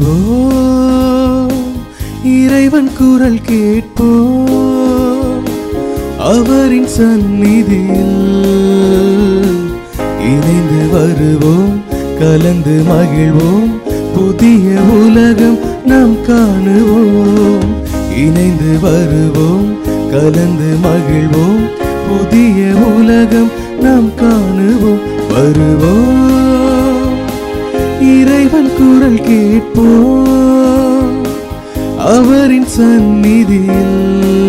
வருவோம் இறைவன் குரல் கேட்போம் அவரின் சந்நிதியில் இணைந்து வருவோம் கலந்து மகிழ்வோம் புதிய உலகம் நாம் காணுவோம் இணைந்து வருவோம் கலந்து மகிழ்வோம் புதிய உலகம் நாம் காணுவோம் வருவோம் இறைவன் குரல் கேட்போம் அவரின் சந்நிதியில்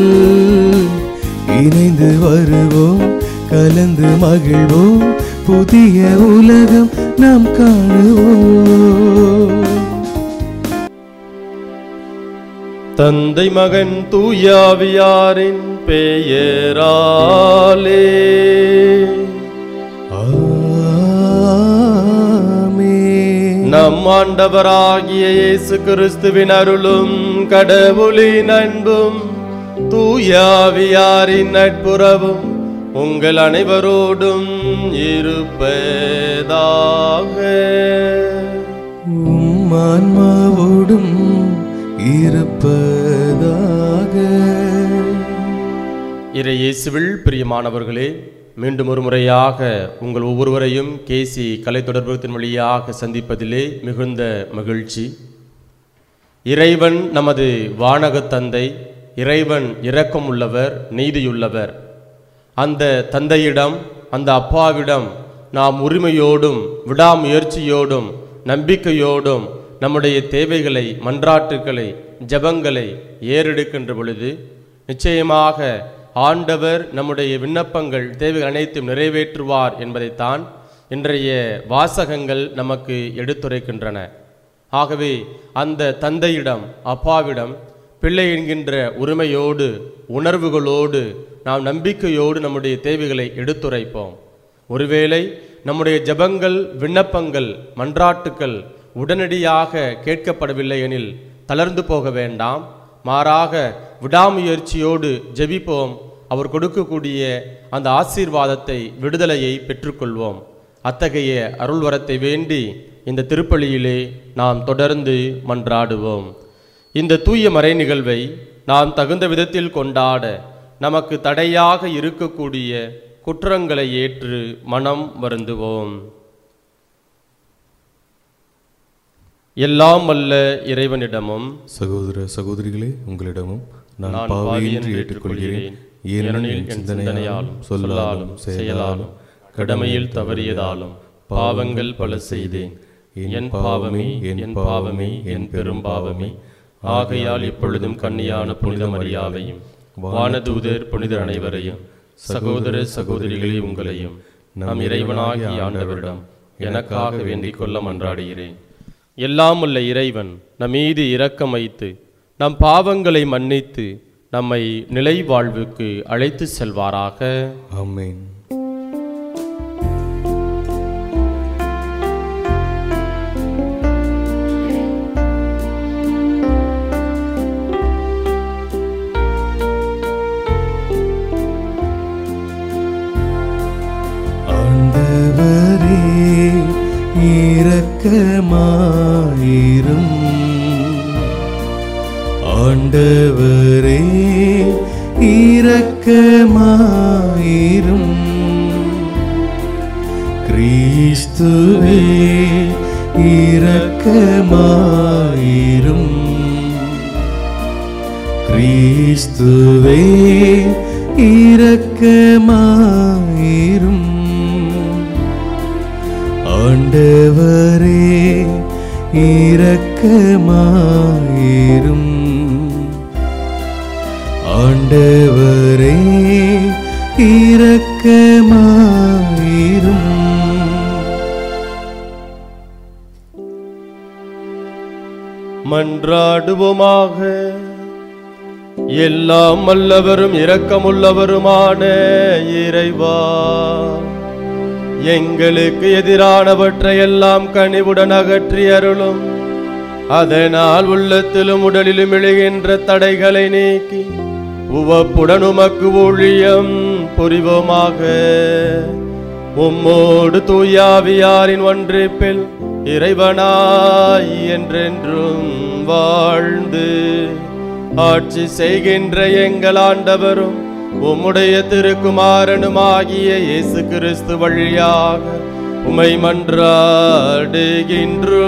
இணைந்து வருவோம் கலந்து மகிழ்வோம் புதிய உலகம் நாம் காணுவோம் தந்தை மகன் தூயாவியாரின் பெயராலே ஆமென். நம் ஆண்டவராகிய இயேசு கிறிஸ்துவின் அருளும் கடவுளின் அன்பும் தூயாவியாரின் நட்புறவும் உங்கள் அனைவரோடும் இருப்பதாக உம் ஆன்மாவோடும் இருப்பதாக இறை இயேசுவில் பிரியமானவர்களே மீண்டும் ஒரு முறையாக உங்கள் ஒவ்வொருவரையும் கேசி கலை தொடர்புத்தின் வழியாக சந்திப்பதிலே மிகுந்த மகிழ்ச்சி இறைவன் நமது வானகத் தந்தை இறைவன் இரக்கம் உள்ளவர் நீதியுள்ளவர் அந்த தந்தையிடம் அந்த அப்பாவிடம் நாம் உரிமையோடும் விடாமுயற்சியோடும் நம்பிக்கையோடும் நம்முடைய தேவைகளை மன்றாட்டுக்களை ஜெபங்களை ஏறெடுக்கின்ற பொழுது நிச்சயமாக ஆண்டவர் நம்முடைய விண்ணப்பங்கள் தேவைகள் அனைத்தும் நிறைவேற்றுவார் என்பதைத்தான் இன்றைய வாசகங்கள் நமக்கு எடுத்துரைக்கின்றன ஆகவே அந்த தந்தையிடம் அப்பாவிடம் பிள்ளை என்கின்ற உரிமையோடு உணர்வுகளோடு நாம் நம்பிக்கையோடு நம்முடைய தேவைகளை எடுத்துரைப்போம் ஒருவேளை நம்முடைய ஜெபங்கள் விண்ணப்பங்கள் மன்றாட்டுக்கள் உடனடியாக கேட்கப்படவில்லை எனில் தளர்ந்து போக வேண்டாம் மாறாக விடாமுயற்சியோடு ஜெபிப்போம் அவர் கொடுக்கக்கூடிய அந்த ஆசீர்வாதத்தை விடுதலையை பெற்றுக்கொள்வோம் அத்தகைய அருள்வரத்தை வேண்டி இந்த திருப்பலியிலே நாம் தொடர்ந்து மன்றாடுவோம் இந்த தூய மறை நிகழ்வை நாம் தகுந்த விதத்தில் கொண்டாட நமக்கு தடையாக இருக்கக்கூடிய குற்றங்களை ஏற்று மனம் வருந்துவோம் எல்லாம் வல்ல இறைவனிடமும் சகோதர சகோதரிகளே உங்களிடமும் நான் நான் பாவி பாவி என்று என்று ஏற்றுக்கொள்கிறேன் ஏனெனில் ஏனெனில் என் என் சிந்தனையாலும் சிந்தனையாலும் சொல்லாலும் செயலாலும் கடமையில் தவறியதாலும் பாவங்கள் பல செய்தேன் என் பாவமே என் பாவமே என் பெரும் பாவமே ஆகையால் இப்பொழுதும் கன்னியான புனித மரியாதையும் வானதூதர் புனிதர் அனைவரையும் சகோதர சகோதரிகளே உங்களையும் நம் இறைவனாகிய ஆண்டவரிடம் எனக்காக வேண்டிக் கொள்ள மன்றாடுகிறேன் எல்லாம் உள்ள இறைவன் நம் மீது இரக்கம் வைத்து நம் பாவங்களை மன்னித்து நம்மை நிலை வாழ்வுக்கு அழைத்து செல்வாராக ஆமென் ஆண்டவரே இரக்கமாயிரும் ஆண்டவரே இரக்கமாயிரும் கிறிஸ்துவே இரக்கமாயிரும் கிறிஸ்துவே இரக்கமாயிரும் ஆண்டவரே இரக்கமாயிரும் ஆண்டவரே இரக்கமாயிரும் மன்றாடுவோமாக எல்லாம் வல்லவரும் இரக்கமுள்ளவருமான இறைவா எங்களுக்கு எதிரானவற்றை எல்லாம் கனிவுடன் அகற்றி அருளும் அதனால் உள்ளத்திலும் உடலிலும் எழுகின்ற தடைகளை நீக்கி உவப்புடன் உமக்கு ஊழியம் புரிவோமாக உம்மோடு தூயாவியாரின் ஒன்றிப்பில் இறைவனாய் என்றென்றும் வாழ்ந்து ஆட்சி செய்கின்ற எங்கள் ஆண்டவரும் உம்முடைய திருக்குமாரனுமாகிய இயேசு கிறிஸ்து வழியாக உமை மன்றாடுகின்றோ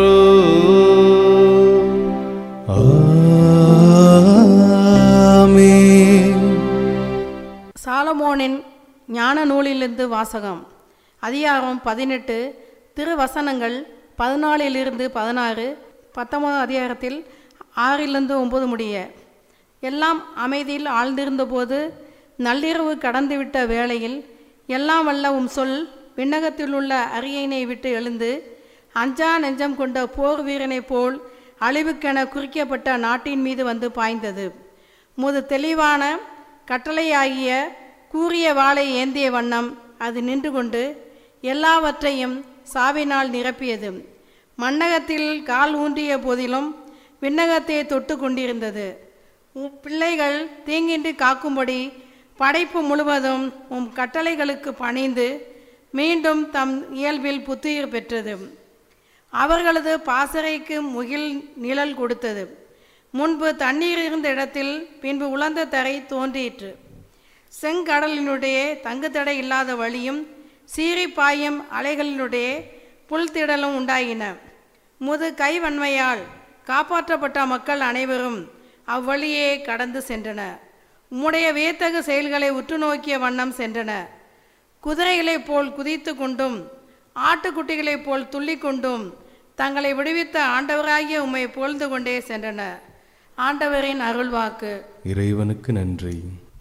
ஆமென் சாலமோனின் ஞான நூலிலிருந்து வாசகம் அதிகாரம் பதினெட்டு திருவசனங்கள் பதினாலிலிருந்து பதினாறு பத்தொன்பது அதிகாரத்தில் ஆறிலிருந்து ஒன்பது முடிய எல்லாம் அமைதியில் ஆழ்ந்திருந்தபோது நள்ளிரவு கடந்துவிட்ட வேளையில் எல்லாம் வல்ல உம் சொல் விண்ணகத்தில் உள்ள அரியணை விட்டு எழுந்து அஞ்சா நெஞ்சம் கொண்ட போர் வீரனைப் போல் அழிவுக்கென குறிக்கப்பட்ட நாட்டின் மீது வந்து பாய்ந்தது முது தெளிவான கட்டளையாகிய கூறிய வாளை ஏந்திய வண்ணம் அது நின்று கொண்டு எல்லாவற்றையும் சாவினால் நிரப்பியது மண்ணகத்தில் கால் ஊன்றிய போதிலும் விண்ணகத்தை தொட்டு கொண்டிருந்தது உம் பிள்ளைகள் தீங்கின்றி காக்கும்படி படைப்பு முழுவதும் உம் கட்டளைகளுக்கு பணிந்து மீண்டும் தம் இயல்பில் புத்துயிர் பெற்றது அவர்களது பாசறைக்கு முகில் நிழல் கொடுத்தது முன்பு தண்ணீர் இருந்த இடத்தில் பின்பு உலர்ந்த தரை தோன்றிற்று செங்கடலினுடைய தங்குதடை இல்லாத வழியும் சீறி பாயும் அலைகளினுடைய புல்திடலும் உண்டாயின முது கைவன்மையால் காப்பாற்றப்பட்ட மக்கள் அனைவரும் அவ்வழியே கடந்து சென்றனர் உம்முடைய வியத்தகு செயல்களை உற்று நோக்கிய வண்ணம் சென்றனர் குதிரைகளைப் போல் குதித்து கொண்டும் ஆட்டுக்குட்டிகளைப் போல் துள்ளிக் கொண்டும் தங்களை விடுவித்த ஆண்டவராகிய உம்மை புகழ்ந்து கொண்டே சென்றனர் ஆண்டவரின் அருள்வாக்கு இறைவனுக்கு நன்றி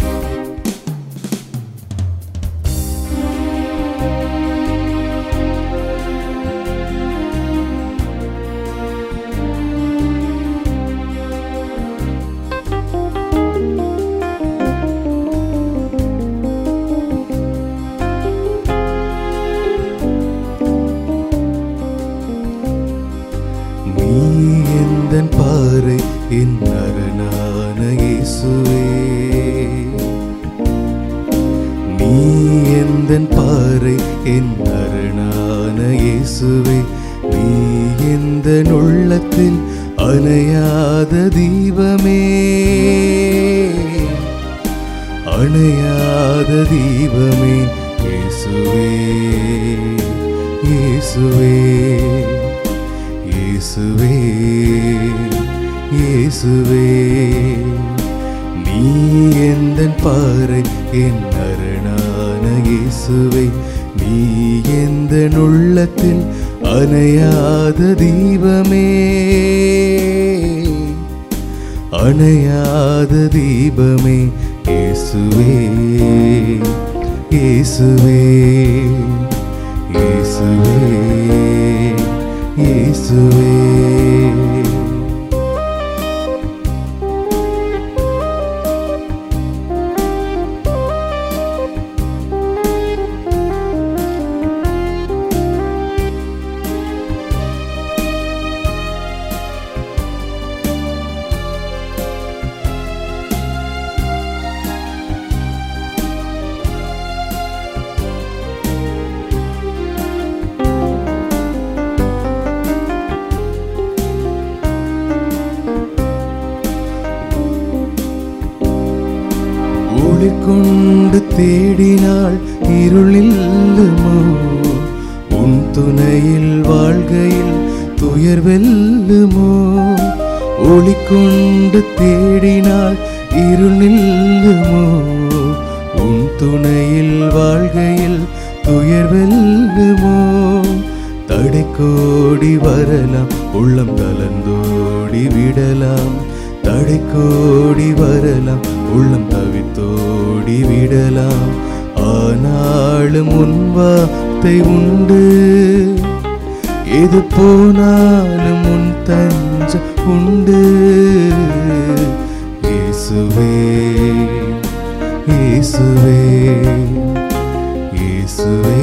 நீ எந்தன் பாறை என் அரணான இயேசுவே நீ எந்தன் பாறை என் அரணான இயேசுவே நீ எந்த உள்ளத்தில் அணையாத தீபமே அணையாத தீபமே இயேசுவே இயேசுவே இயேசுவே இயேசுவே நீ எந்தன் பாறை என் அரணான இயேசுவே நீ எந்த உள்ளத்தில் அணையாத தீபமே அணையாத தீபமே இயேசுவே இயேசுவே இயேசுவே இயேசுவே ஒளி கொண்டு தேடினாள் இருளில்லுமோ உன் துணையில் வாழ்கையில் துயர் வெல்லுமோ ஒளி கொண்டு தேடினாள் இருளில்லுமோ உன் துணையில் வாழ்கையில் துயர் வெல்லுமோ தடை கோடி வரலாம் உள்ளம் கலந்தோடி விடலாம் தடை கோடி வரலாம் உள்ளம் தவித்தோடி விடலாம் ஆனாலும் உன் வார்த்தை உண்டு எது போனாலும் உன் தஞ்சம் உண்டு இயேசுவே இயேசுவே இயேசுவே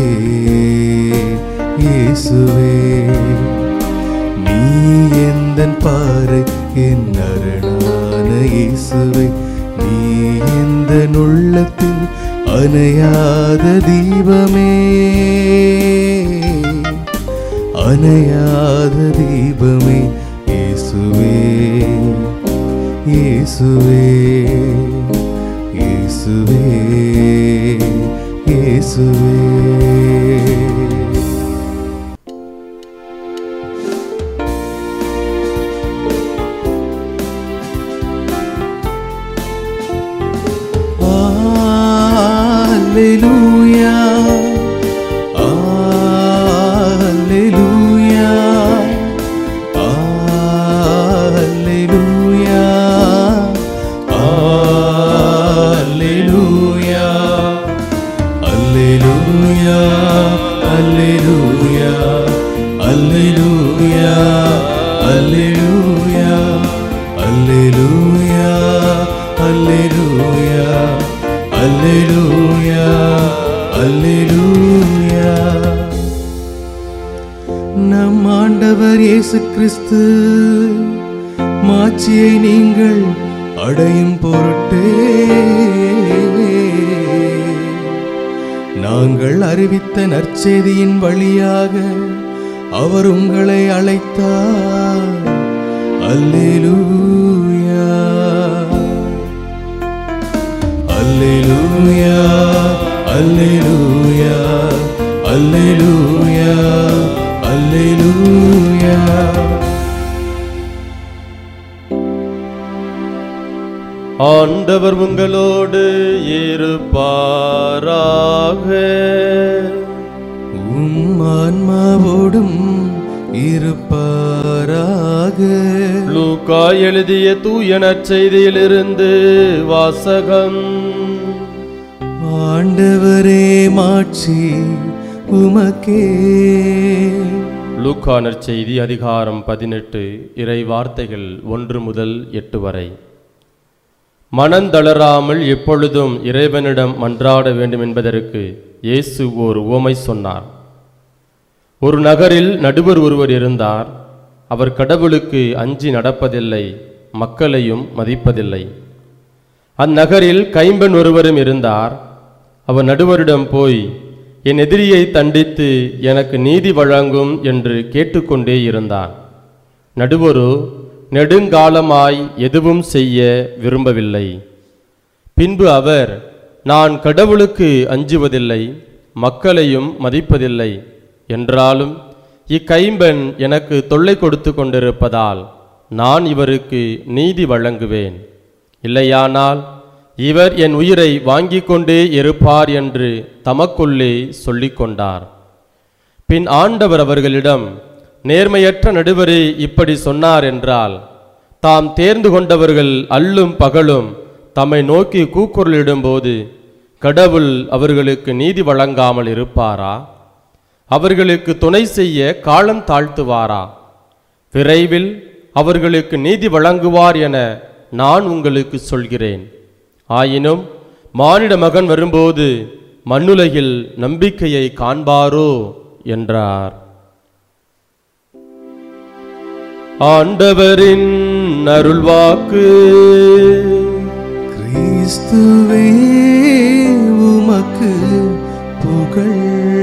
இயேசுவே நீ எந்தன் பாறை என் அரணான இயேசுவே நீ எந்த உள்ளத்தில் அணையாத தீபமே அணையாத தீபமே இயேசுவே இயேசுவே இயேசுவே இயேசுவே Alleluia. Alleluia. Alleluia. Alleluia. Alleluia. Alleluia. Alleluia. Alleluia. Alleluia. Alleluia. Alleluia. Alleluia. நம் ஆண்டவர் இயேசு கிறிஸ்து மாட்சியை நீங்கள் அடையும் பொருட்டே நாங்கள் அறிவித்த நற்செய்தியின் வழியாக அவர் உங்களை அழைத்தார் அல்லேலூயா அல்லேலூயா அல்லேலூயா அல்லேலூயா அல்லேலூயா ஆண்டவர் உங்களோடு இருப்பாராக உம் ஆன்மாவோடும் இருப்பாராக லூக்கா எழுதிய தூய நற்செய்தியிலிருந்து வாசகம் ஆண்டவரே மாட்சி உமக்கே லூக்கா நற்செய்தி அதிகாரம் பதினெட்டு இறை வார்த்தைகள் ஒன்று முதல் எட்டு வரை மனந்தளராமல் எப்பொழுதும் இறைவனிடம் மன்றாட வேண்டும் என்பதற்கு இயேசு ஓர் உவமை சொன்னார் ஒரு நகரில் நடுவர் ஒருவர் இருந்தார் அவர் கடவுளுக்கு அஞ்சி நடப்பதில்லை மக்களையும் மதிப்பதில்லை அந்நகரில் கைம்பெண் ஒருவரும் இருந்தார் அவர் நடுவரிடம் போய் என் எதிரியை தண்டித்து எனக்கு நீதி வழங்கும் என்று கேட்டுக்கொண்டே இருந்தான் நடுவரோ நெடுங்காலமாய் எதுவும் செய்ய விரும்பவில்லை பின்பு அவர் நான் கடவுளுக்கு அஞ்சுவதில்லை மக்களையும் மதிப்பதில்லை என்றாலும் இக்கைம்பெண் எனக்கு தொல்லை கொடுத்து கொண்டிருப்பதால் நான் இவருக்கு நீதி வழங்குவேன் இல்லையானால் இவர் என் உயிரை வாங்கிக் கொண்டே இருப்பார் என்று தமக்குள்ளே சொல்லிக் கொண்டார் பின் ஆண்டவர் அவர்களிடம் நேர்மையற்ற நடுவரே இப்படி சொன்னார் என்றால் தாம் தேர்ந்து கொண்டவர்கள் அல்லும் பகலும் தம்மை நோக்கி கூக்குரலிடும்போது கடவுள் அவர்களுக்கு நீதி வழங்காமல் இருப்பாரா அவர்களுக்கு துணை செய்ய காலம் தாழ்த்துவாரா விரைவில் அவர்களுக்கு நீதி வழங்குவார் என நான் உங்களுக்கு சொல்கிறேன் ஆயினும் மானிட மகன் வரும்போது மண்ணுலகில் நம்பிக்கையை காண்பாரோ என்றார் ஆண்டவரின் அருள்வாக்கு கிறிஸ்துவே உமக்கு புகழ்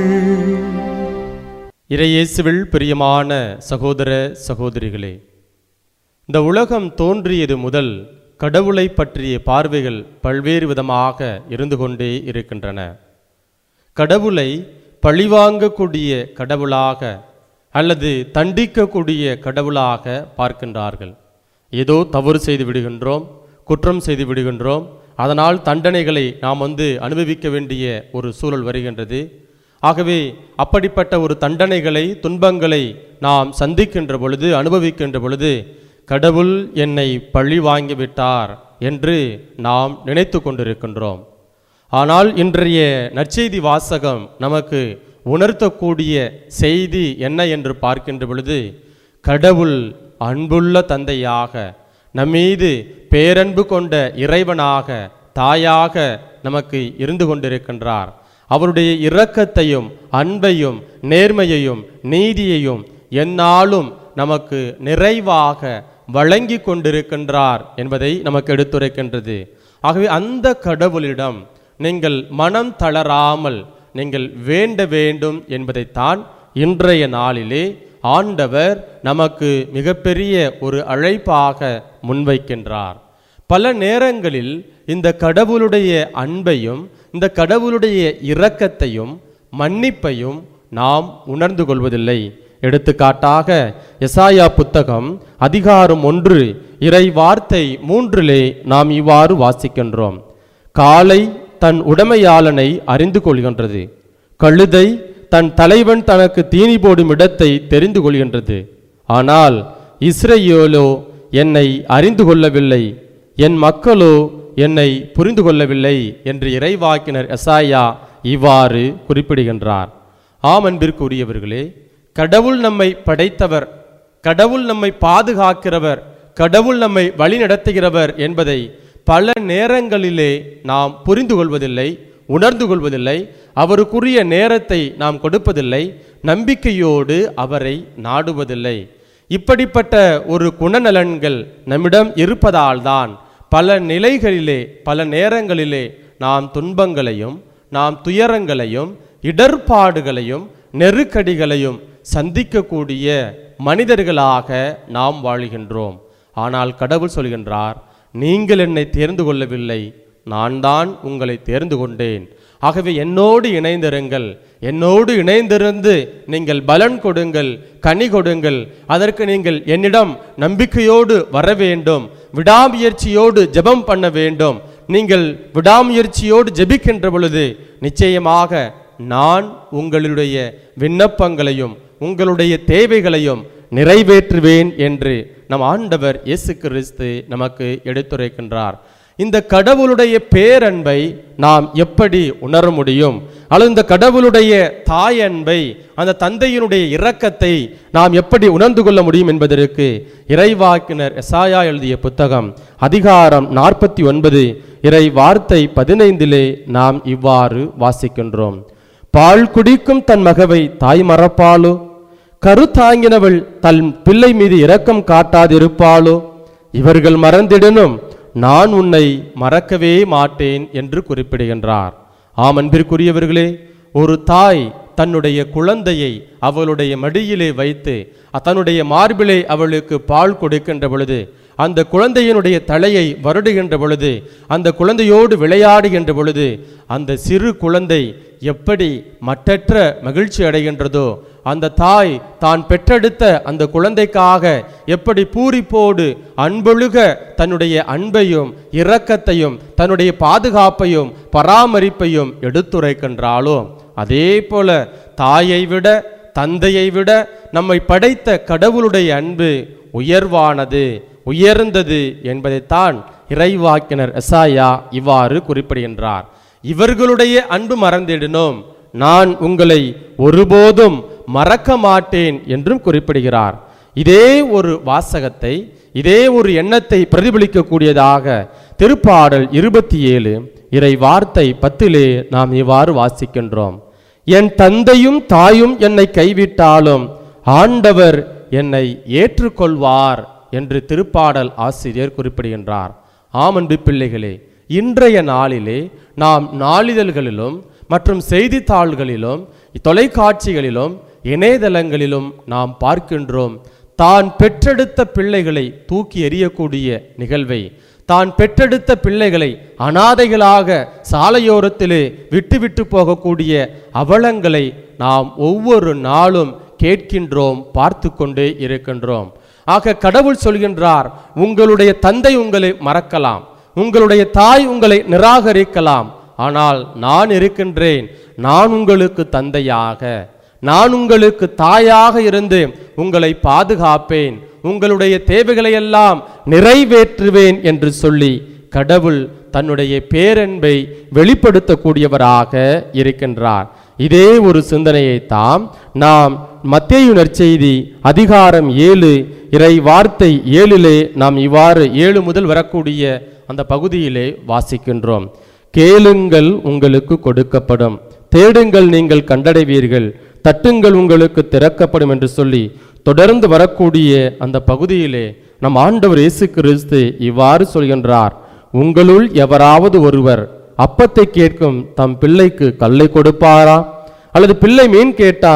இறையேசுவில் பிரியமான சகோதர சகோதரிகளே இந்த உலகம் தோன்றியது முதல் கடவுளை பற்றிய பார்வைகள் பல்வேறு விதமாக இருந்து கொண்டே இருக்கின்றன கடவுளை பழிவாங்கக்கூடிய கடவுளாக அல்லது தண்டிக்கக்கூடிய கடவுளாக பார்க்கின்றார்கள் ஏதோ தவறு செய்து விடுகின்றோம் குற்றம் செய்து விடுகின்றோம் அதனால் தண்டனைகளை நாம் வந்து அனுபவிக்க வேண்டிய ஒரு சூழல் வருகின்றது ஆகவே அப்படிப்பட்ட ஒரு தண்டனைகளை துன்பங்களை நாம் சந்திக்கின்ற பொழுது அனுபவிக்கின்ற பொழுது கடவுள் என்னை பழி வாங்கிவிட்டார் என்று நாம் நினைத்து கொண்டிருக்கின்றோம் ஆனால் இன்றைய நற்செய்தி வாசகம் நமக்கு உணர்த்தக்கூடிய செய்தி என்ன என்று பார்க்கின்ற பொழுது கடவுள் அன்புள்ள தந்தையாக நம்மீது பேரன்பு கொண்ட இறைவனாக தாயாக நமக்கு இருந்து கொண்டிருக்கின்றார் அவருடைய இரக்கத்தையும் அன்பையும் நேர்மையையும் நீதியையும் எந்நாளும் நமக்கு நிறைவாக வழங்கி கொண்டிருக்கின்றார் என்பதை நமக்கு எடுத்துரைக்கின்றது ஆகவே அந்த கடவுளிடம் நீங்கள் மனம் தளராமல் நீங்கள் வேண்ட வேண்டும் என்பதைத்தான் இன்றைய நாளிலே ஆண்டவர் நமக்கு மிகப்பெரிய ஒரு அழைப்பாக முன்வைக்கின்றார் பல நேரங்களில் இந்த கடவுளுடைய அன்பையும் இந்த கடவுளுடைய இரக்கத்தையும் மன்னிப்பையும் நாம் உணர்ந்து கொள்வதில்லை எடுத்துக்காட்டாக எசாயா புத்தகம் அதிகாரம் ஒன்று இறை வார்த்தை மூன்றிலே நாம் இவ்வாறு வாசிக்கின்றோம் காளை தன் உடைமையாளனை அறிந்து கொள்கின்றது கழுதை தன் தலைவன் தனக்கு தீனி போடும் இடத்தை தெரிந்து கொள்கின்றது ஆனால் இஸ்ரேலோ என்னை அறிந்து கொள்ளவில்லை என் மக்களோ என்னை புரிந்து கொள்ளவில்லை என்று இறைவாக்கினர் எசாயா இவ்வாறு குறிப்பிடுகின்றார் ஆம் அன்பிற்குரியவர்களே கடவுள் நம்மை படைத்தவர் கடவுள் நம்மை பாதுகாக்கிறவர் கடவுள் நம்மை வழிநடத்துகிறவர் என்பதை பல நேரங்களிலே நாம் புரிந்து கொள்வதில்லை உணர்ந்து கொள்வதில்லை அவருக்குரிய நேரத்தை நாம் கொடுப்பதில்லை நம்பிக்கையோடு அவரை நாடுவதில்லை இப்படிப்பட்ட ஒரு குணநலன்கள் நம்மிடம் இருப்பதால்தான் பல நிலைகளிலே பல நேரங்களிலே நாம் துன்பங்களையும் நாம் துயரங்களையும் இடர்பாடுகளையும் நெருக்கடிகளையும் சந்திக்கக்கூடிய மனிதர்களாக நாம் வாழுகின்றோம் ஆனால் கடவுள் சொல்கின்றார் நீங்கள் என்னை தேர்ந்து கொள்ளவில்லை நான் தான் உங்களை தேர்ந்து கொண்டேன் ஆகவே என்னோடு இணைந்திருங்கள் என்னோடு இணைந்திருந்து நீங்கள் பலன் கொடுங்கள் கனி கொடுங்கள் அதற்கு நீங்கள் என்னிடம் நம்பிக்கையோடு வர வேண்டும் விடாமுயற்சியோடு ஜெபம் பண்ண வேண்டும் நீங்கள் விடாமுயற்சியோடு ஜெபிக்கின்ற பொழுது நிச்சயமாக நான் உங்களுடைய விண்ணப்பங்களையும் உங்களுடைய தேவைகளையும் நிறைவேற்றுவேன் என்று நம் ஆண்டவர் இயேசு கிறிஸ்து நமக்கு எடுத்துரைக்கின்றார் இந்த கடவுளுடைய பேரன்பை நாம் எப்படி உணர முடியும் அல்லது இந்த கடவுளுடைய தாயன்பை அந்த தந்தையினுடைய இரக்கத்தை நாம் எப்படி உணர்ந்து கொள்ள முடியும் என்பதற்கு இறைவாக்கினர் எசாயா எழுதிய புத்தகம் அதிகாரம் நாற்பத்தி ஒன்பது இறை வார்த்தை பதினைந்திலே நாம் இவ்வாறு வாசிக்கின்றோம் பால் குடிக்கும் தன் மகவை தாய் மறப்பாளோ கருத்தாங்கினவள் தன் பிள்ளை மீது இரக்கம் காட்டாதிருப்பாளோ இவர்கள் மறந்திடனும் நான் உன்னை மறக்கவே மாட்டேன் என்று குறிப்பிடுகின்றார் ஆம் அன்பிற்குரியவர்களே ஒரு தாய் தன்னுடைய குழந்தையை அவளுடைய மடியிலே வைத்து தன்னுடைய மார்பிலே அவளுக்கு பால் கொடுக்கின்ற பொழுது அந்த குழந்தையினுடைய தலையை வருடுகின்ற பொழுது அந்த குழந்தையோடு விளையாடுகின்ற பொழுது அந்த சிறு குழந்தை எப்படி மட்டற்ற மகிழ்ச்சி அடைகின்றதோ அந்த தாய் தான் பெற்றெடுத்த அந்த குழந்தைக்காக எப்படி பூரிப்போடு அன்பொழுக தன்னுடைய அன்பையும் இரக்கத்தையும் தன்னுடைய பாதுகாப்பையும் பராமரிப்பையும் எடுத்துரைக்கின்றாளோ அதே போல தாயை விட தந்தையை விட நம்மை படைத்த கடவுளுடைய அன்பு உயர்வானது உயர்ந்தது என்பதைத்தான் இறைவாக்கினர் எசாயா இவ்வாறு குறிப்பிடுகின்றார் இவர்களுடைய அன்பு மறந்திடணும் நான் உங்களை ஒருபோதும் மறக்க மாட்டேன் என்றும் குறிப்பிடுகிறார் இதே ஒரு வாசகத்தை இதே ஒரு எண்ணத்தை பிரதிபலிக்கக்கூடியதாக திருப்பாடல் இருபத்தி ஏழு இறை வார்த்தை பத்திலே நாம் இவ்வாறு வாசிக்கின்றோம் என் தந்தையும் தாயும் என்னை கைவிட்டாலும் ஆண்டவர் என்னை ஏற்றுக்கொள்வார் என்று திருப்பாடல் ஆசிரியர் குறிப்பிடுகின்றார் ஆமன்பு பிள்ளைகளே இன்றைய நாளிலே நாம் நாளிதழ்களிலும் மற்றும் செய்தித்தாள்களிலும் தொலைக்காட்சிகளிலும் இணையதளங்களிலும் நாம் பார்க்கின்றோம் தான் பெற்றெடுத்த பிள்ளைகளை தூக்கி எறியக்கூடிய நிகழ்வை தான் பெற்றெடுத்த பிள்ளைகளை அனாதைகளாக சாலையோரத்திலே விட்டுவிட்டு போகக்கூடிய அவலங்களை நாம் ஒவ்வொரு நாளும் கேட்கின்றோம் பார்த்து கொண்டே இருக்கின்றோம் ஆக கடவுள் சொல்கின்றார் உங்களுடைய தந்தை உங்களை மறக்கலாம் உங்களுடைய தாய் உங்களை நிராகரிக்கலாம் ஆனால் நான் இருக்கின்றேன் நான் உங்களுக்கு தந்தையாக நான் உங்களுக்கு தாயாக இருந்து உங்களை பாதுகாப்பேன் உங்களுடைய தேவைகளை எல்லாம் நிறைவேற்றுவேன் என்று சொல்லி கடவுள் தன்னுடைய பேரன்பை வெளிப்படுத்தக்கூடியவராக இருக்கின்றார் இதே ஒரு சிந்தனையை தாம் நாம் மத்தேயு நற்செய்தி அதிகாரம் ஏழு இறை வார்த்தை ஏழிலே நாம் இவ்வாறு ஏழு முதல் வரக்கூடிய அந்த பகுதியிலே வாசிக்கின்றோம் கேளுங்கள் உங்களுக்கு கொடுக்கப்படும் தேடுங்கள் நீங்கள் கண்டடைவீர்கள் தட்டுங்கள் உங்களுக்கு திறக்கப்படும் என்று சொல்லி தொடர்ந்து வரக்கூடிய அந்த பகுதியிலே நம் ஆண்டவர் இயேசு கிறிஸ்து இவ்வாறு சொல்கின்றார் உங்களுள் எவராவது ஒருவர் அப்பத்தை கேட்கும் தம் பிள்ளைக்கு கல்லை கொடுப்பாரா அல்லது பிள்ளை மீன் கேட்டால்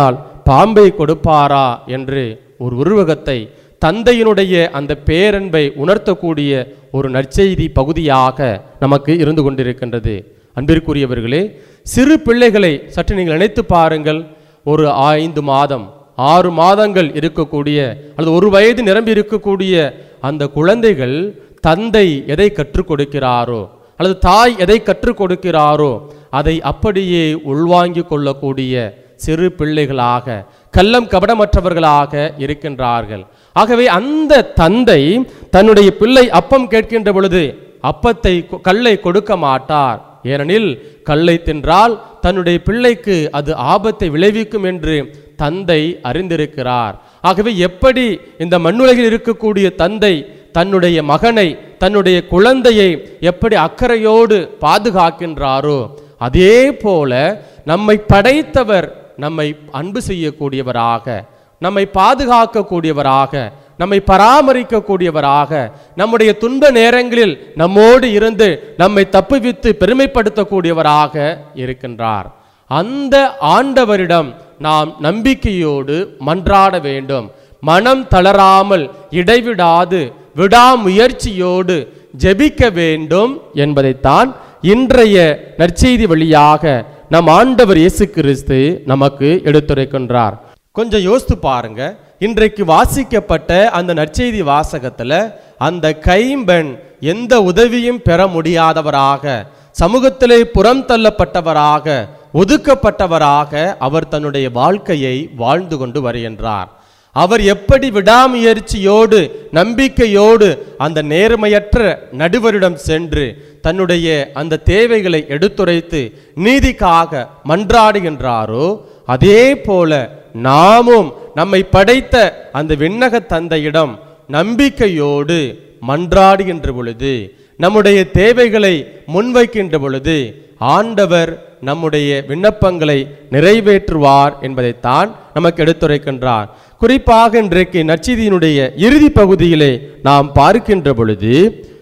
பாம்பை கொடுப்பாரா என்று ஒரு உருவகத்தை தந்தையினுடைய அந்த பேரன்பை உணர்த்தக்கூடிய ஒரு நற்செய்தி பகுதியாக நமக்கு இருந்து கொண்டிருக்கின்றது அன்பிற்குரியவர்களே சிறு பிள்ளைகளை சற்று நீங்கள் நினைத்து பாருங்கள் ஒரு ஐந்து மாதம் ஆறு மாதங்கள் இருக்கக்கூடிய அல்லது ஒரு வயது நிரம்பி இருக்கக்கூடிய அந்த குழந்தைகள் தந்தை எதை கற்றுக் கொடுக்கிறாரோ அல்லது தாய் எதை கற்றுக் கொடுக்கிறாரோ அதை அப்படியே உள்வாங்கிக் கொள்ளக்கூடிய சிறு பிள்ளைகளாக கள்ளம் கபடமற்றவர்களாக இருக்கின்றார்கள் ஆகவே அந்த தந்தை தன்னுடைய பிள்ளை அப்பம் கேட்கின்ற பொழுது அப்பத்தை கொ- கல்லை கொடுக்க மாட்டார் ஏனெனில் கல்லை தின்றால் தன்னுடைய பிள்ளைக்கு அது ஆபத்தை விளைவிக்கும் என்று தந்தை அறிந்திருக்கிறார் ஆகவே எப்படி இந்த மண்ணுலகில் இருக்கக்கூடிய தந்தை தன்னுடைய மகனை தன்னுடைய குழந்தையை எப்படி அக்கறையோடு பாதுகாக்கின்றாரோ அதே போல நம்மை படைத்தவர் நம்மை அன்பு செய்யக்கூடியவராக நம்மை பாதுகாக்கக்கூடியவராக நம்மை பராமரிக்கக்கூடியவராக நம்முடைய துன்ப நேரங்களில் நம்மோடு இருந்து நம்மை தப்புவித்து பெருமைப்படுத்தக்கூடியவராக இருக்கின்றார் அந்த ஆண்டவரிடம் நாம் நம்பிக்கையோடு மன்றாட வேண்டும் மனம் தளராமல் இடைவிடாது விடாமுயற்சியோடு ஜெபிக்க வேண்டும் என்பதைத்தான் இன்றைய நற்செய்தி வழியாக நம் ஆண்டவர் இயேசு கிறிஸ்து நமக்கு எடுத்துரைக்கின்றார் கொஞ்சம் யோசித்து பாருங்க இன்றைக்கு வாசிக்கப்பட்ட அந்த நற்செய்தி வாசகத்துல அந்த கைம்பெண் எந்த உதவியும் பெற முடியாதவராக சமூகத்திலே புறம் தள்ளப்பட்டவராக ஒதுக்கப்பட்டவராக அவர் தன்னுடைய வாழ்க்கையை வாழ்ந்து கொண்டு வருகின்றார் அவர் எப்படி விடாமுயற்சியோடு நம்பிக்கையோடு அந்த நேர்மையற்ற நடுவரிடம் சென்று தன்னுடைய அந்த தேவைகளை எடுத்துரைத்து நீதிக்காக மன்றாடுகின்றாரோ அதே போல நாமும் நம்மை படைத்த அந்த விண்ணக தந்தையிடம் நம்பிக்கையோடு மன்றாடுகின்ற பொழுது நம்முடைய தேவைகளை முன்வைக்கின்ற பொழுது ஆண்டவர் நம்முடைய விண்ணப்பங்களை நிறைவேற்றுவார் என்பதைத்தான் நமக்கு எடுத்துரைக்கின்றார் குறிப்பாக இன்றைக்கு நற்செய்தியினுடைய இறுதி பகுதியிலே நாம் பார்க்கின்ற பொழுது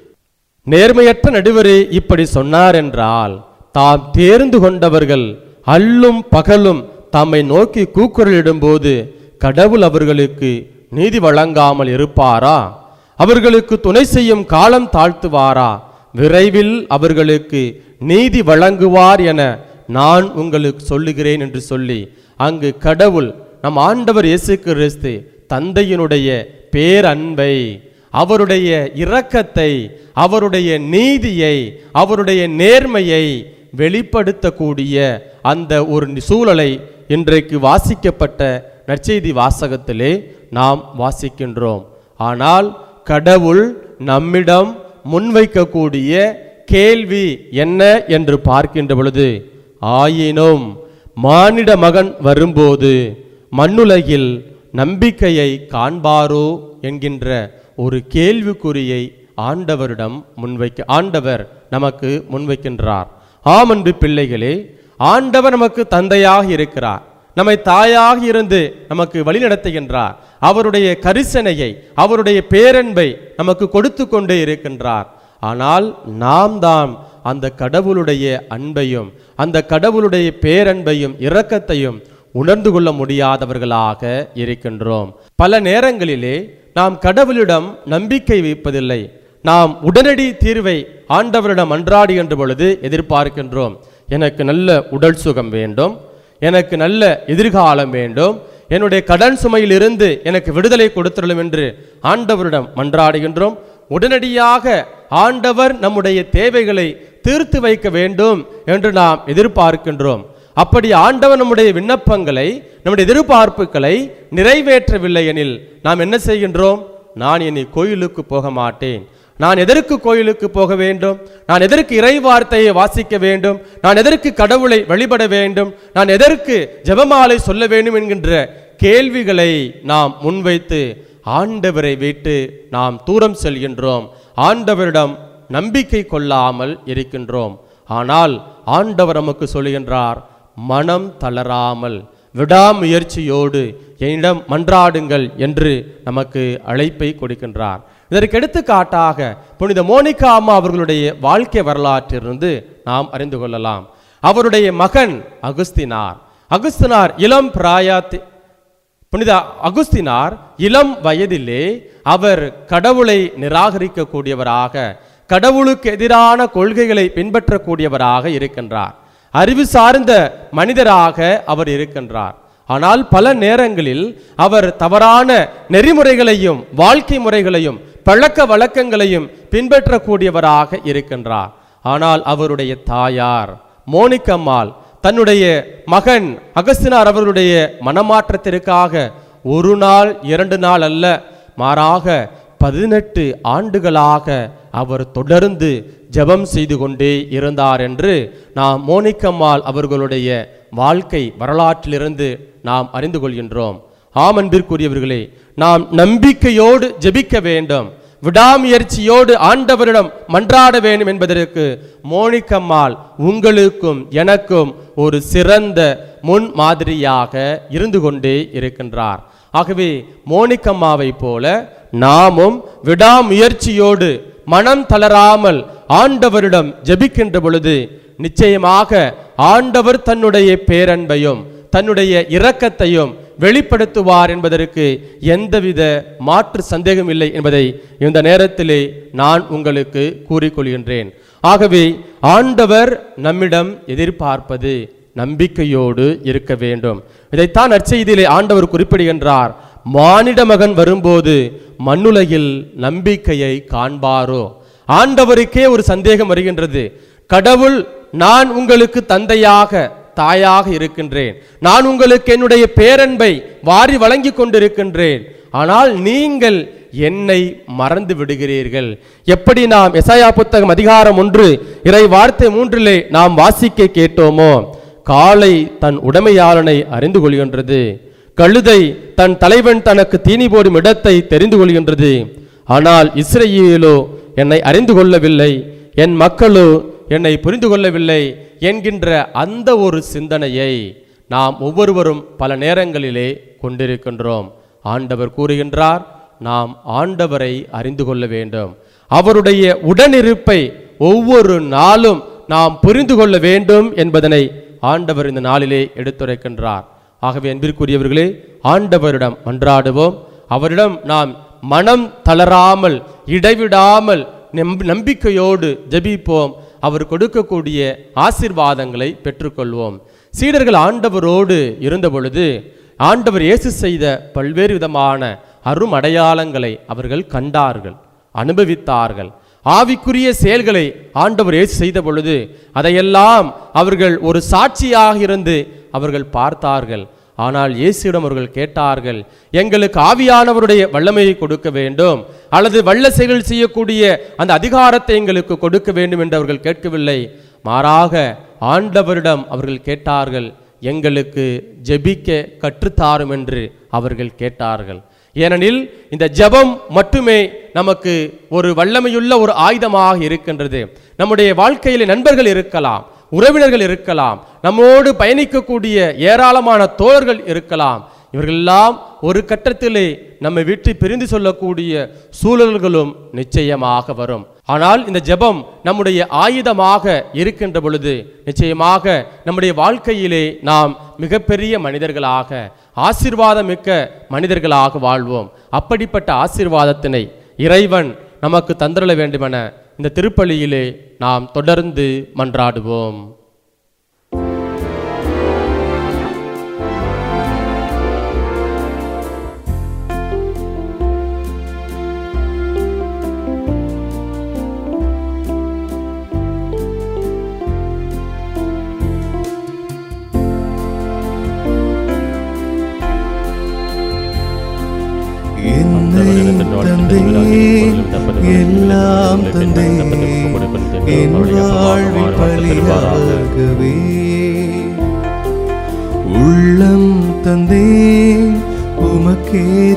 நேர்மையற்ற நடுவரே இப்படி சொன்னார் என்றால் தாம் தேர்ந்து கொண்டவர்கள் அல்லும் பகலும் தம்மை நோக்கி கூக்குரலிடும்போது கடவுள் அவர்களுக்கு நீதி வழங்காமல் இருப்பாரா அவர்களுக்கு துணை செய்யும் காலம் தாழ்த்துவாரா விரைவில் அவர்களுக்கு நீதி வழங்குவார் என நான் உங்களுக்கு சொல்லுகிறேன் என்று சொல்லி அங்கு கடவுள் நம் ஆண்டவர் இயேசு கிறிஸ்து தந்தையினுடைய பேரன்பை அவருடைய இரக்கத்தை அவருடைய நீதியை அவருடைய நேர்மையை வெளிப்படுத்தக்கூடிய அந்த ஒரு சூழலை இன்றைக்கு வாசிக்கப்பட்ட நற்செய்தி வாசகத்திலே நாம் வாசிக்கின்றோம் ஆனால் கடவுள் நம்மிடம் முன்வைக்கக்கூடிய கேள்வி என்ன என்று பார்க்கின்ற பொழுது ஆயினும் மானிட மகன் வரும்போது மண்ணுலகில் நம்பிக்கையை காண்பாரோ என்கின்ற ஒரு கேள்விக்குறியை ஆண்டவரிடம் முன்வைக்க ஆண்டவர் நமக்கு முன்வைக்கின்றார் ஆமன்பு பிள்ளைகளே ஆண்டவர் நமக்கு தந்தையாக இருக்கிறார் நம்மை தாயாக இருந்து நமக்கு வழிநடத்துகின்றார் அவருடைய கரிசனையை அவருடைய பேரன்பை நமக்கு கொடுத்து கொண்டே இருக்கின்றார் ஆனால் நாம் தான் அந்த கடவுளுடைய அன்பையும் அந்த கடவுளுடைய பேரன்பையும் இரக்கத்தையும் உணர்ந்து கொள்ள முடியாதவர்களாக இருக்கின்றோம் பல நேரங்களிலே நாம் கடவுளிடம் நம்பிக்கை வைப்பதில்லை நாம் உடனடி தீர்வை ஆண்டவரிடம் அன்றாடுகின்ற பொழுது எதிர்பார்க்கின்றோம் எனக்கு நல்ல உடல் சுகம் வேண்டும் எனக்கு நல்ல எதிர்காலம் வேண்டும் என்னுடைய கடன் சுமையிலிருந்து எனக்கு விடுதலை கொடுத்துள்ளோம் என்று ஆண்டவரிடம் மன்றாடுகின்றோம் உடனடியாக ஆண்டவர் நம்முடைய தேவைகளை தீர்த்து வைக்க வேண்டும் என்று நாம் எதிர்பார்க்கின்றோம் அப்படி ஆண்டவர் நம்முடைய விண்ணப்பங்களை நம்முடைய எதிர்பார்ப்புகளை நிறைவேற்றவில்லை எனில் நாம் என்ன செய்கின்றோம் நான் இனி கோயிலுக்கு போக மாட்டேன் நான் எதற்கு கோயிலுக்கு போக வேண்டும் நான் எதற்கு இறை வார்த்தையை வாசிக்க வேண்டும் நான் எதற்கு கடவுளை வழிபட வேண்டும் நான் எதற்கு ஜெபமாலை சொல்ல வேண்டும் என்கின்ற கேள்விகளை நாம் முன்வைத்து ஆண்டவரை விட்டு நாம் தூரம் செல்கின்றோம் ஆண்டவரிடம் நம்பிக்கை கொள்ளாமல் இருக்கின்றோம் ஆனால் ஆண்டவர் நமக்கு சொல்லுகின்றார் மனம் தளராமல் விடாமுயற்சியோடு என்னிடம் மன்றாடுங்கள் என்று நமக்கு அழைப்பை கொடுக்கின்றார் இதற்கு எடுத்துக்காட்டாக புனித மோனிகா அம்மா அவர்களுடைய வாழ்க்கை வரலாற்றிலிருந்து நாம் அறிந்து கொள்ளலாம் அவருடைய மகன் அகுஸ்தினார் அகுஸ்தினார் இளம் பிராயத்தி புனித அகுஸ்தினார் இளம் வயதிலே அவர் கடவுளை நிராகரிக்கக்கூடியவராக கடவுளுக்கு எதிரான கொள்கைகளை பின்பற்றக்கூடியவராக இருக்கின்றார் அறிவு சார்ந்த மனிதராக அவர் இருக்கின்றார் ஆனால் பல நேரங்களில் அவர் தவறான நெறிமுறைகளையும் வாழ்க்கை முறைகளையும் பழக்க வழக்கங்களையும் பின்பற்றக்கூடியவராக இருக்கின்றார் ஆனால் அவருடைய தாயார் மோனிக்கம்மாள் தன்னுடைய மகன் அகஸ்தினார் அவர்களுடைய மனமாற்றத்திற்காக ஒரு நாள் இரண்டு நாள் அல்ல மாறாக பதினெட்டு ஆண்டுகளாக அவர் தொடர்ந்து ஜெபம் செய்து கொண்டே இருந்தார் என்று நாம் மோனிக்கம்மாள் அவர்களுடைய வாழ்க்கை வரலாற்றிலிருந்து நாம் அறிந்து கொள்கின்றோம் ஆமன்பிற்குரியவர்களே நாம் நம்பிக்கையோடு ஜெபிக்க வேண்டும் விடாமுயற்சியோடு ஆண்டவரிடம் மன்றாட வேண்டும் என்பதற்கு மோனிக்கம்மாள் உங்களுக்கும் எனக்கும் ஒரு சிறந்த முன் மாதிரியாக இருந்து கொண்டே இருக்கின்றார் ஆகவே மோனிக்கம்மாவை போல நாமும் விடாமுயற்சியோடு மனம் தளராமல் ஆண்டவரிடம் ஜெபிக்கின்ற பொழுது நிச்சயமாக ஆண்டவர் தன்னுடைய பேரன்பையும் தன்னுடைய இரக்கத்தையும் வெளிப்படுத்துவார் என்பதற்கு எந்தவித மாற்று சந்தேகம் இல்லை என்பதை இந்த நேரத்திலே நான் உங்களுக்கு கூறிக்கொள்கின்றேன் ஆகவே ஆண்டவர் நம்மிடம் எதிர்பார்ப்பது நம்பிக்கையோடு இருக்க வேண்டும் இதைத்தான் நற்செய்தியிலே ஆண்டவர் குறிப்பிடுகின்றார் மானிட மகன் வரும்போது மண்ணுலகில் நம்பிக்கையை காண்பாரோ ஆண்டவருக்கே ஒரு சந்தேகம் வருகின்றது கடவுள் நான் உங்களுக்கு தந்தையாக தாயாக இருக்கின்றேன் நான் உங்களுக்கு என்னுடைய பேரன்பை வாரி வழங்கி கொண்டிருக்கின்றேன் ஆனால் நீங்கள் என்னை மறந்து விடுகிறீர்கள் எப்படி நாம் எசாயா புத்தகம் அதிகாரம் ஒன்று இறை வார்த்தை மூன்றிலே நாம் வாசிக்க கேட்டோமோ காளை தன் உடைமையாளனை அறிந்து கொள்கின்றது கழுதை தன் தலைவன் தனக்கு தீனி போடும் இடத்தை தெரிந்து கொள்கின்றது ஆனால் இஸ்ரேலோ என்னை அறிந்து கொள்ளவில்லை என் மக்களோ என்னை புரிந்து கொள்ளவில்லை என்கின்ற அந்த ஒரு சிந்தனையை நாம் ஒவ்வொருவரும் பல நேரங்களிலே கொண்டிருக்கின்றோம் ஆண்டவர் கூறுகின்றார் நாம் ஆண்டவரை அறிந்து கொள்ள வேண்டும் அவருடைய உடனிருப்பை ஒவ்வொரு நாளும் நாம் புரிந்து கொள்ள வேண்டும் என்பதனை ஆண்டவர் இந்த நாளிலே எடுத்துரைக்கின்றார் ஆகவே அன்பிற்குரியவர்களே ஆண்டவரிடம் மன்றாடுவோம் அவரிடம் நாம் மனம் தளராமல் இடைவிடாமல் நம்- நம்பிக்கையோடு ஜெபிப்போம் அவர் கொடுக்கக்கூடிய ஆசீர்வாதங்களை பெற்றுக்கொள்வோம் சீடர்கள் ஆண்டவரோடு இருந்த பொழுது ஆண்டவர் இயேசு செய்த பல்வேறு விதமான அரும் அடையாளங்களை அவர்கள் கண்டார்கள் அனுபவித்தார்கள் ஆவிக்குரிய செயல்களை ஆண்டவர் இயேசு செய்த பொழுது அதையெல்லாம் அவர்கள் ஒரு சாட்சியாக இருந்து அவர்கள் பார்த்தார்கள் ஆனால் இயேசுவிடம் அவர்கள் கேட்டார்கள் எங்களுக்கு ஆவியானவருடைய வல்லமையை கொடுக்க வேண்டும் அல்லது வல்ல செயல்கள் செய்யக்கூடிய அந்த அதிகாரத்தை எங்களுக்கு கொடுக்க வேண்டும் என்று அவர்கள் கேட்கவில்லை மாறாக ஆண்டவரிடம் அவர்கள் கேட்டார்கள் எங்களுக்கு ஜெபிக்க கற்றுத்தாரும் என்று அவர்கள் கேட்டார்கள் ஏனெனில் இந்த ஜெபம் மட்டுமே நமக்கு ஒரு வல்லமையுள்ள ஒரு ஆயுதமாக இருக்கின்றது நம்முடைய வாழ்க்கையில் நண்பர்கள் இருக்கலாம் உறவினர்கள் இருக்கலாம் நம்மோடு பயணிக்கக்கூடிய ஏராளமான தோழர்கள் இருக்கலாம் இவர்களெல்லாம் ஒரு கட்டத்திலே நம்மை விட்டு பிரிந்து சொல்லக்கூடிய சூழல்களும் நிச்சயமாக வரும் ஆனால் இந்த ஜெபம் நம்முடைய ஆயுதமாக இருக்கின்ற பொழுது நிச்சயமாக நம்முடைய வாழ்க்கையிலே நாம் மிகப்பெரிய மனிதர்களாக ஆசீர்வாதமிக்க மனிதர்களாக வாழ்வோம் அப்படிப்பட்ட ஆசீர்வாதத்தினை இறைவன் நமக்கு தந்திரல வேண்டுமென இந்த திருப்பலியிலே நாம் தொடர்ந்து மன்றாடுவோம் என்னை தந்தே எல்லாம் தந்தே என் வாழ்வில் பலியாகவே உள்ளம் தந்தே உமக்கே